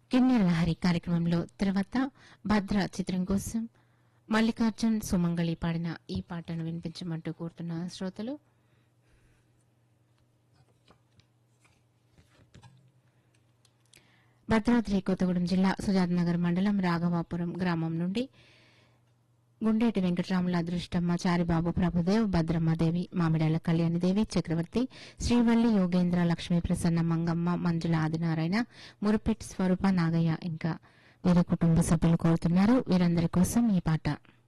కిన్నెర లహరి కార్యక్రమంలో తర్వాత భద్ర చిత్రం కోసం మల్లికార్జున్ సుమంగళి పాడిన ఈ పాటను వినిపించమంటూ కోరుతున్న శ్రోతలు భద్రాద్రి కొత్తగూడెం జిల్లా సుజాత్ నగర్ మండలం రాఘవాపురం గ్రామం నుండి గుండేటి వెంకటరాముల అదృష్టమ్మ చారిబాబు ప్రభుదేవ్ భద్రమ్మదేవి మామిడాల కళ్యాణిదేవి చక్రవర్తి శ్రీవల్లి యోగేంద్ర లక్ష్మీ ప్రసన్న మంగమ్మ మంజుల ఆదినారాయణ మురపెట్ స్వరూప నాగయ్య ఇంకా వీరి కుటుంబ సభ్యులు కోరుతున్నారు వీరందరి కోసం ఈ పాట